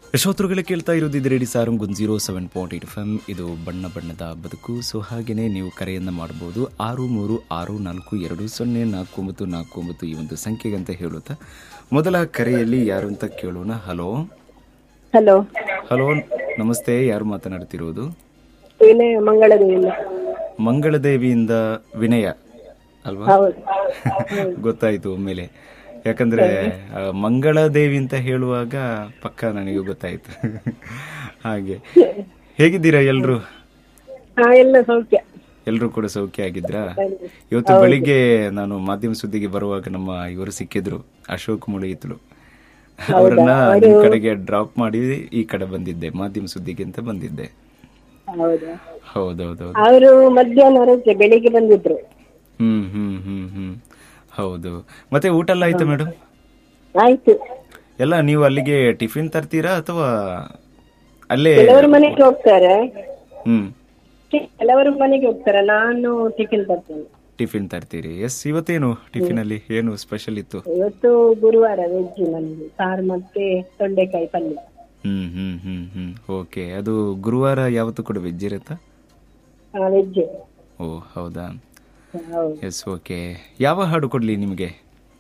ಯಶೋತ್ರುಗಳು ಕೇಳ್ತಾ ಇರೋದು ಇದು radio Sarang zero seven point eight F M ಇದು ಬಣ್ಣ ಬಣ್ಣದ ಬದುಕು ಸೊ ಹಾಗೆಯೇ ನೀವು ಕರೆಯನ್ನು ಮಾಡ್ಬೋದು ಆರು ಮೂರು ಆರು ನಾಲ್ಕು ಎರಡು ಸೊನ್ನೆ ನಾಲ್ಕು ಒಂಬತ್ತು ನಾಲ್ಕು ಒಂಬತ್ತು ಈ ಒಂದು ಸಂಖ್ಯೆಗೆ ಅಂತ ಹೇಳುತ್ತಾ ಮೊದಲ ಕರೆಯಲ್ಲಿ ಯಾರು ಅಂತ ಕೇಳೋಣ ಹಲೋ ಹಲೋ ಹಲೋ ನಮಸ್ತೆ ಯಾರು ಮಾತನಾಡ್ತಿರೋದು ವಿನಯ ಮಂಗಳದೇವಿಯಿಂದ ಮಂಗಳದೇವಿಯಿಂದ ವಿನಯ ಅಲ್ವಾ ಹೌದು ಗೊತ್ತಾಯ್ತು ಒಮ್ಮೆಲೆ ಯಾಕಂದ್ರೆ ಆ, ಮಂಗಳದೇವಿ ಅಂತ ಹೇಳುವಾಗ ಪಕ್ಕ ನನಗೆ ಗೊತ್ತಾಯ್ತು ಹಾಗೆ ಹೇಗಿದ್ದೀರಾ ಎಲ್ರು ಹಾ ಎಲ್ಲ ಸೌಖ್ಯ ಎಲ್ರು ಕೂಡ ಸೌಖ್ಯ ಆಗಿದ್ರಾ ಇವತ್ತು ಬೆಳಿಗ್ಗೆ ನಾನು ಮಾಧ್ಯಮ ಸುದ್ದಿಗೆ ಬರುವಾಗ ನಮ್ಮ ಇವರು ಸಿಕ್ಕಿದ್ರು ಅಶೋಕ್ ಮುಳಿಯಿತ್ಲು ಅವರನ್ನ ನಿಮ್ ಕಡೆಗೆ ಡ್ರಾಪ್ ಮಾಡಿ ಈ ಕಡೆ ಬಂದಿದ್ದೆ ಮಾಧ್ಯಮ ಸುದ್ದಿಗೆ ಅಂತ ಬಂದಿದ್ದೆ ಹೌದಾ ಹೌದೌದೌದು ಅವರು ಮಧ್ಯಾಹ್ನ ರಜೆ ಬೆಳಿಗ್ಗೆ ಬಂದಿದ್ರು ಹ್ಮ್ ಹ್ಮ್ ಹ್ಮ್ ಹ್ಮ್ ಹೌದು ಮತ್ತೆ ಊಟ ಎಲ್ಲ ಆಯ್ತಾ ಮೇಡಮ್ ಆಯ್ತು ಎಲ್ಲ ನೀವು ಅಲ್ಲಿಗೆ ಟಿಫಿನ್ ತರ್ತೀರಾ ಅಥವಾ ಅಲ್ಲೇ ಕೆಲವರು ಮನೆಗೆ ಹೋಗ್ತಾರೆ ಹ್ಮ್ ಕೆಲವರು ಮನೆಗೆ ಹೋಗ್ತಾರೆ ನಾನು ಟಿಫಿನ್ ತರ್ತೇನೆ ಟಿಫಿನ್ ತರ್ತೀರಿ ಎಸ್ ಇವತ್ತೇನು ಟಿಫಿನ್ ಅಲ್ಲಿ ಏನು ಸ್ಪೆಷಲ್ ಇತ್ತು ಇವತ್ತು ಗುರುವಾರ ವೆಜ್ ನಮ್ಗೆ ಸಾರು ಮತ್ತೆ ತೊಂಡೆಕಾಯಿ ಪಲ್ಯ ಹ್ಮ್ ಹ್ಮ್ ಹ್ಮ್ ಹ್ಮ್ ಓಕೆ ಅದು ಗುರುವಾರ ಯಾವತ್ತು ಕೂಡ ವೆಜ್ ಇರುತ್ತಾ ವೆಜ್ ಓ ಹೌದಾ ಹೌದು ಎಸ್ ಓಕೆ ಯಾವ ಹಾಡು ಕೊಡ್ಲಿ ನಿಮಗೆ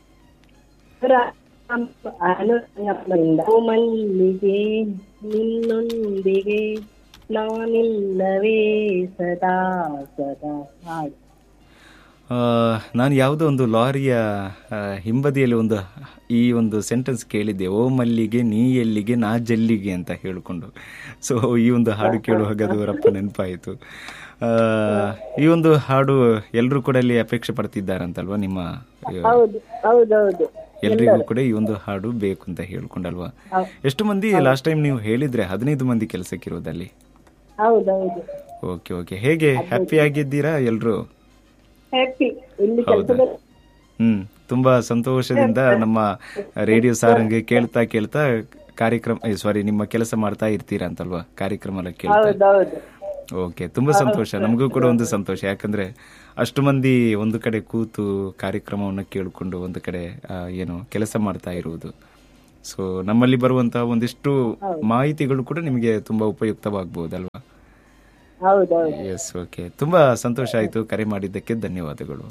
ಅನುರಾಗದಿಂದ ಓ ಮಲ್ಲಿಗೆ ನಿನ್ನೊಂದಿಗೆ ನಾನಿಲ್ಲವೇ ಸದಾ ಸದಾ ಹಾಡು ನಾನು ಯಾವುದೋ ಒಂದು ಲಾರಿಯ ಆ, ಹಿಂಬದಿಯಲ್ಲಿ ಒಂದು ಈ ಒಂದು ಸೆಂಟೆನ್ಸ್ ಕೇಳಿದ್ದೆ ಓ ಮಲ್ಲಿಗೆ ನೀ ಎಲ್ಲಿಗೆ ನಾ ಜಲ್ಲಿಗೆ ಅಂತ ಹೇಳಿಕೊಂಡು ಸೊ ಈ ಒಂದು ಹಾಡು ಕೇಳುವಾಗ ಅದು ರಪ್ಪ ನೆನಪಾಯಿತು ಆ, ಈ ಒಂದು ಹಾಡು ಎಲ್ಲರೂ ಕೂಡ ಅಲ್ಲಿ ಅಪೇಕ್ಷೆ ಪಡ್ತಿದ್ದಾರಂತಲ್ವಾ ನಿಮ್ಮ ಹೌದು ಹೌದೌದು ಎಲ್ರಿಗೂ ಕೂಡ ಈ ಒಂದು ಹಾಡು ಬೇಕು ಅಂತ ಹೇಳ್ಕೊಂಡಲ್ವಾ ಎಷ್ಟು ಮಂದಿ ಲಾಸ್ಟ್ ಟೈಮ್ ನೀವು ಹೇಳಿದ್ರೆ ಹದಿನೈದು ಮಂದಿ ಕೆಲಸಕ್ಕಿರೋದಲ್ಲಿ ಹೌದೌದು ಓಕೆ ಓಕೆ ಹೇಗೆ ಹ್ಯಾಪಿ ಆಗಿದ್ದೀರಾ ಎಲ್ರು ಹ್ಯಾಪಿ ಇಲ್ಲಿ ಕೆಲಸದ ಹ್ಮ್ ತುಂಬಾ ಸಂತೋಷದಿಂದ ನಮ್ಮ ರೇಡಿಯೋ ಸಾರಂಗೆ ಕೇಳ್ತಾ ಕೇಳ್ತಾ ಕಾರ್ಯಕ್ರಮ ಸಾರಿ ನಿಮ್ಮ ಕೆಲಸ ಮಾಡ್ತಾ ಇರ್ತೀರಾ ಅಂತಲ್ವಾ ಕಾರ್ಯಕ್ರಮ ಎಲ್ಲ ಕೇಳ್ತಾ ಹೌದೌದು ಓಕೆ ತುಂಬಾ ಸಂತೋಷ ನಮಗೂ ಕೂಡ ಒಂದು ಸಂತೋಷ ಯಾಕಂದ್ರೆ ಅಷ್ಟು ಮಂದಿ ಒಂದು ಕಡೆ ಕೂತು ಕಾರ್ಯಕ್ರಮವನ್ನು ಕೇಳಿಕೊಂಡು ಒಂದು ಕಡೆ ಆ, ಏನು ಕೆಲಸ ಮಾಡ್ತಾ ಇರುವುದು ಸೊ ನಮ್ಮಲ್ಲಿ ಬರುವಂತಹ ಒಂದಿಷ್ಟು ಮಾಹಿತಿಗಳು ಕೂಡ ನಿಮಗೆ ತುಂಬಾ ಉಪಯುಕ್ತವಾಗಬಹುದಲ್ವಾ ಹೌದೌದು ಎಸ್ ಓಕೆ ತುಂಬಾ ಸಂತೋಷ ಆಯಿತು ಕರೆ ಮಾಡಿದ್ದಕ್ಕೆ ಧನ್ಯವಾದಗಳು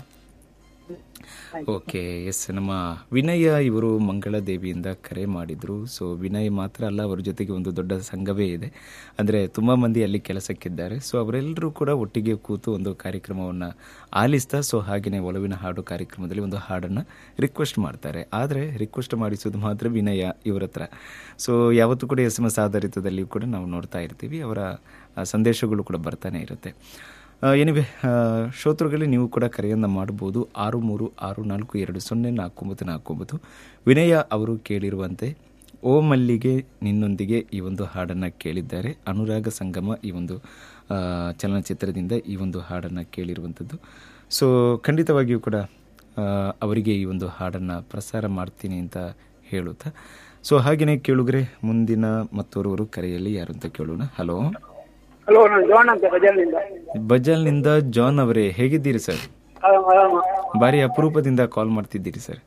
ಓಕೆ ಎಸ್ ನಮ್ಮ ವಿನಯ ಇವರು ಮಂಗಳದೇವಿಯಿಂದ ಕರೆ ಮಾಡಿದ್ರು ಸೊ ವಿನಯ್ ಮಾತ್ರ ಅಲ್ಲ ಅವರ ಜೊತೆಗೆ ಒಂದು ದೊಡ್ಡ ಸಂಘವೇ ಇದೆ ಅಂದರೆ ತುಂಬ ಮಂದಿ ಅಲ್ಲಿ ಕೆಲಸಕ್ಕಿದ್ದಾರೆ ಸೊ ಅವರೆಲ್ಲರೂ ಕೂಡ ಒಟ್ಟಿಗೆ ಕೂತು ಒಂದು ಕಾರ್ಯಕ್ರಮವನ್ನು ಆಲಿಸ್ತಾ ಸೊ ಹಾಗೆಯೇ ಒಲವಿನ ಹಾಡು ಕಾರ್ಯಕ್ರಮದಲ್ಲಿ ಒಂದು ಹಾಡನ್ನು ರಿಕ್ವೆಸ್ಟ್ ಮಾಡ್ತಾರೆ ಆದರೆ ರಿಕ್ವೆಸ್ಟ್ ಮಾಡಿಸೋದು ಮಾತ್ರ ವಿನಯ ಇವರ ಹತ್ರ ಸೊ ಯಾವತ್ತೂ ಕೂಡ ಎಸ್ ಎಮ್ ಎಸ್ ಆಧಾರಿತದಲ್ಲಿ ಕೂಡ ನಾವು ನೋಡ್ತಾ ಇರ್ತೀವಿ ಅವರ ಆ, ಸಂದೇಶಗಳು ಕೂಡ ಬರ್ತಾನೆ ಇರುತ್ತೆ ಏನಿವೆ ಶ್ರೋತೃಗಳೇ ನೀವು ಕೂಡ ಕರೆಯನ್ನು ಮಾಡಬಹುದು ಆರು ಮೂರು ಆರು ನಾಲ್ಕು ಎರಡು ಸೊನ್ನೆ ನಾಲ್ಕು ಒಂಬತ್ತು ನಾಲ್ಕು ಒಂಬತ್ತು ವಿನಯ ಅವರು ಕೇಳಿರುವಂತೆ ಓ ಮಲ್ಲಿಗೆ ನಿನ್ನೊಂದಿಗೆ ಈ ಒಂದು ಹಾಡನ್ನು ಕೇಳಿದ್ದಾರೆ ಅನುರಾಗ ಸಂಗಮ ಈ ಒಂದು ಆ, ಚಲನಚಿತ್ರದಿಂದ ಈ ಒಂದು ಹಾಡನ್ನು ಕೇಳಿರುವಂಥದ್ದು ಸೊ ಖಂಡಿತವಾಗಿಯೂ ಕೂಡ ಆ, ಅವರಿಗೆ ಈ ಒಂದು ಹಾಡನ್ನು ಪ್ರಸಾರ ಮಾಡ್ತೀನಿ ಅಂತ ಹೇಳುತ್ತಾ ಸೊ ಹಾಗೆಯೇ ಕೇಳುಗರೆ ಮುಂದಿನ ಮತ್ತೋರ್ವರು ಕರೆಯಲ್ಲಿ ಯಾರು ಅಂತ ಕೇಳೋಣ ಹಲೋ ಹಲೋ ನಾನು ಜೋನ್ ಅಂತ ಬಜಾರ್ನಿಂದ ಬಜಾಲ್ನಿಂದ ಜಾನ್ ಅವರೇ ಹೇಗಿದ್ದೀರಿ ಸರ್ ಆರಾಮ ಆರಾಮ ಬಾರಿ ಅಪರೂಪದಿಂದ ಕಾಲ್ ಮಾಡ್ತಿದ್ದೀರಿ ಸರ್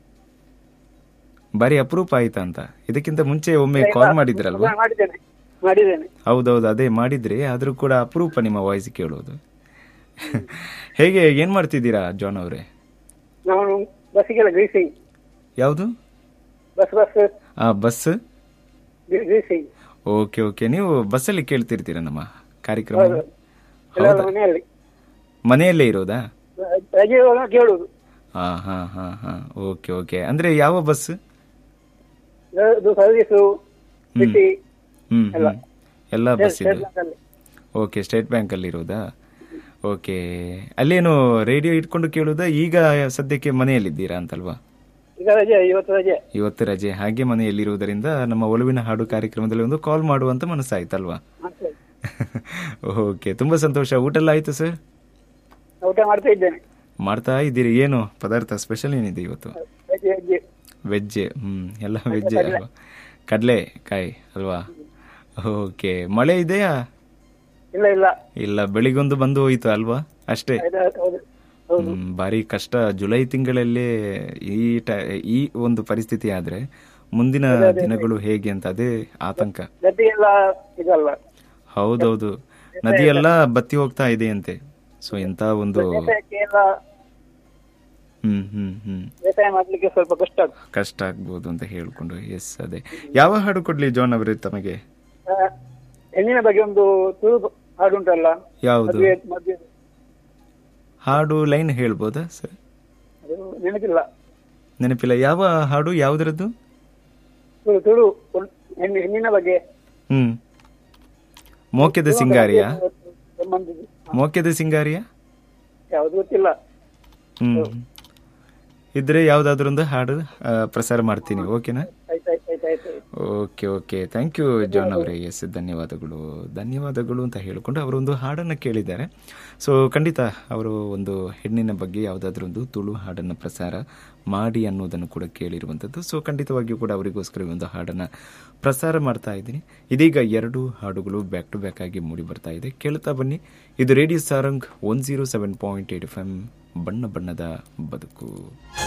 ಬಾರಿ ಅಪರೂಪ ಆಯ್ತಾ ಅಂತ ಇದಕ್ಕಿಂತ ಮುಂಚೆ ಒಮ್ಮೆ ಕಾಲ್ ಮಾಡಿದ್ರಲ್ವಾ ನಾನು ಮಾಡಿದ್ದೇನೆ ಮಾಡಿದ್ದೇನೆ ಹೌದೌದು ಅದೇ ಮಾಡಿದ್ರಿ ಆದ್ರೂ ಕೂಡ ಅಪರೂಪ ನಿಮ್ಮ ವಾಯ್ಸ್ ಕೇಳೋದು ಹೇಗೆ ಏನ್ ಮಾಡ್ತಿದ್ದೀರಾ ಜಾನ್ ಅವರೇ ನಾನು ಬಸ್ಸಿಗೆಲ್ಲ ಗ್ರೀಸಿಂಗ್ ಯಾವುದು ಬಸ್ ಬಸ್ ಆ ಬಸ್ ಗ್ರೀಸಿಂಗ್ ಓಕೆ ಓಕೆ ನೀವು ಬಸ್ಸಲ್ಲಿ ಕೇಳ್ತಿರ್ತೀರಾ ನಮ್ಮ ಕಾರ್ಯಕ್ರಮ ಎಲ್ಲ ಮನೆಯಲ್ಲಿ ಮನೆಯಲ್ಲೇ ಇರೋದಾ ರಜೆ ಇರುವಾಗ ಕೇಳುದು ಹಾ ಹಾ ಹಾ ಹಾ ಓಕೆ ಓಕೆ ಅಂದ್ರೆ ಯಾವ ಬಸ್ ಅದು ಸರ್ವಿಸು ಸಿಟಿ ಹ್ಮ್ ಹ್ಮ್. ಎಲ್ಲ ಬಸ್ ಇದೆ ಅಲ್ಲಿ ಓಕೆ ಸ್ಟೇಟ್ ಬ್ಯಾಂಕ್ ಅಲ್ಲಿ ಇರೋದಾ ಓಕೆ ಅಲ್ಲೇನು ರೇಡಿಯೋ ಇಟ್ಕೊಂಡು ಕೇಳೋದಾ ಈಗ ಸದ್ಯಕ್ಕೆ ಮನೆಯಲ್ಲಿದ್ದೀರಾ ಅಂತಲ್ವಾ ಈಗ ರಜೆ ಇವತ್ತು ರಜೆ ಇವತ್ತು ರಜೆ ಹಾಗೆ ಮನೆಯಲ್ಲಿರುವುದರಿಂದ ನಮ್ಮ ಒಲವಿನ ಹಾಡು ಕಾರ್ಯಕ್ರಮದಲ್ಲಿ ಒಂದು ಕಾಲ್ ಮಾಡುವಂತ ಮನಸ್ಸಾಯ್ತಲ್ವಾ ಮತ್ತೆ ಓಕೆ ತುಂಬಾ ಸಂತೋಷ ಊಟ ಎಲ್ಲ ಆಯ್ತು ಸರ್ ಊಟ ಮಾಡ್ತಾ ಇದ್ದೇನೆ ಮಾಡ್ತಾ ಇದ್ದೀರಿ ಏನು ಪದಾರ್ಥ ಸ್ಪೆಷಲ್ ಏನಿದೆ ಇವತ್ತು ರಜೆ ರಜೆ ವೆಜ್ ಹ್ಮ್ ಎಲ್ಲ ವೆಜ್ ಅಲ್ವಾ ಕಡಲೆ ಕಾಯಿ ಅಲ್ವಾ ಓಕೆ ಮಳೆ ಇದೆಯಾ ಇಲ್ಲ ಇಲ್ಲ ಇಲ್ಲ ಬೆಳಿಗೊಂದು ಬಂದು ಹೋಯ್ತು ಅಲ್ವಾ ಅಷ್ಟೇ ಹೌದು, ಹೌದು ಹೌದು ಹ್ಮ್, ಭಾರಿ ಕಷ್ಟ ಜುಲೈ ತಿಂಗಳಲ್ಲೇ ಈ ಟ ಈ ಒಂದು ಪರಿಸ್ಥಿತಿ ಆದ್ರೆ ಮುಂದಿನ ದಿನಗಳು ಹೇಗೆ ಅಂತ ಅದೇ ಆತಂಕ ಗತಿ ಎಲ್ಲ ಇದಲ್ಲ ಹೌದೌದು ನದಿ ಎಲ್ಲ ಬತ್ತಿ ಹೋಗ್ತಾ ಇದೆ ಅಂತೆ ಸೊ ಎಂತ ಒಂದು ಬೇಸಾಯಕ್ಕೆ ಎಲ್ಲ ಹ್ಮ್ ಹ್ಮ್ ಹ್ಮ್ ಬೇಸಾಯ ಮಾಡ್ಲಿಕ್ಕೆ ಸ್ವಲ್ಪ ಕಷ್ಟ ಆಗ್ತದೆ ಕಷ್ಟ ಆಗ್ಬೋದು ಅಂತ ಹೇಳ್ಕೊಂಡು ಎಸ್ ಅದೇ ಯಾವ ಹಾಡು ಕೊಡ್ಲಿ ಜಾನ್ ಅವರೇ ತಮಗೆ ಆ, ಹೆಣ್ಣಿನ ಬಗ್ಗೆ ಒಂದು ತುಳು ಹಾಡುಂಟಲ್ಲ ಯಾವುದು ಮದುವೆ ಮದುವೆ ಹಾಡು ಲೈನ್ ಹೇಳ್ಬೋದಾ ಸರ್ ಅದು ನೆನಪಿಲ್ಲ ನೆನಪಿಲ್ಲ ಯಾವ ಹಾಡು ಯಾವುದರದ್ದು ತುಳು ತುಳು ಒಂದು ಹೆಣ್ಣು ಹೆಣ್ಣಿನ ಬಗ್ಗೆ ಹ್ಮ್ ಮೋಕೆದ ಸಿಂಗಾರಿಯಾ ಸಂಬಂಧಿಸಿ ಮೋಕೆದ ಸಿಂಗಾರಿಯಾ ಯಾವುದು ಗೊತ್ತಿಲ್ಲ ಹ್ಮ್ ಇದ್ರೆ ಯಾವ್ದಾದ್ರೊಂದು ಹಾಡು ಆ, ಪ್ರಸಾರ ಮಾಡ್ತೀನಿ ಓಕೆನಾ ಆಯ್ತು ಆಯ್ತು ಆಯ್ತು ಆಯ್ತು okay okay thank you John ಅವರೇ ಎಸ್ ಧನ್ಯವಾದಗಳು ಧನ್ಯವಾದಗಳು ಅಂತ ಹೇಳಿಕೊಂಡು ಅವರೊಂದು ಹಾಡನ್ನು ಕೇಳಿದ್ದಾರೆ ಸೊ ಖಂಡಿತ ಅವರು ಒಂದು ಹೆಣ್ಣಿನ ಬಗ್ಗೆ ಯಾವುದಾದ್ರೂ ಒಂದು ತುಳು ಹಾಡನ್ನು ಪ್ರಸಾರ ಮಾಡಿ ಅನ್ನೋದನ್ನು ಕೂಡ ಕೇಳಿರುವಂಥದ್ದು ಸೊ ಖಂಡಿತವಾಗಿಯೂ ಕೂಡ ಅವರಿಗೋಸ್ಕರ ಈ ಒಂದು ಹಾಡನ್ನು ಪ್ರಸಾರ ಮಾಡ್ತಾ ಇದ್ದೀನಿ ಇದೀಗ ಎರಡು ಹಾಡುಗಳು ಬ್ಯಾಕ್ ಟು ಬ್ಯಾಕ್ ಆಗಿ ಮೂಡಿ ಬರ್ತಾ ಇದೆ ಕೇಳ್ತಾ ಬನ್ನಿ ಇದು radio Sarang one zero seven point eight F M ಬಣ್ಣ ಬಣ್ಣದ ಬದುಕು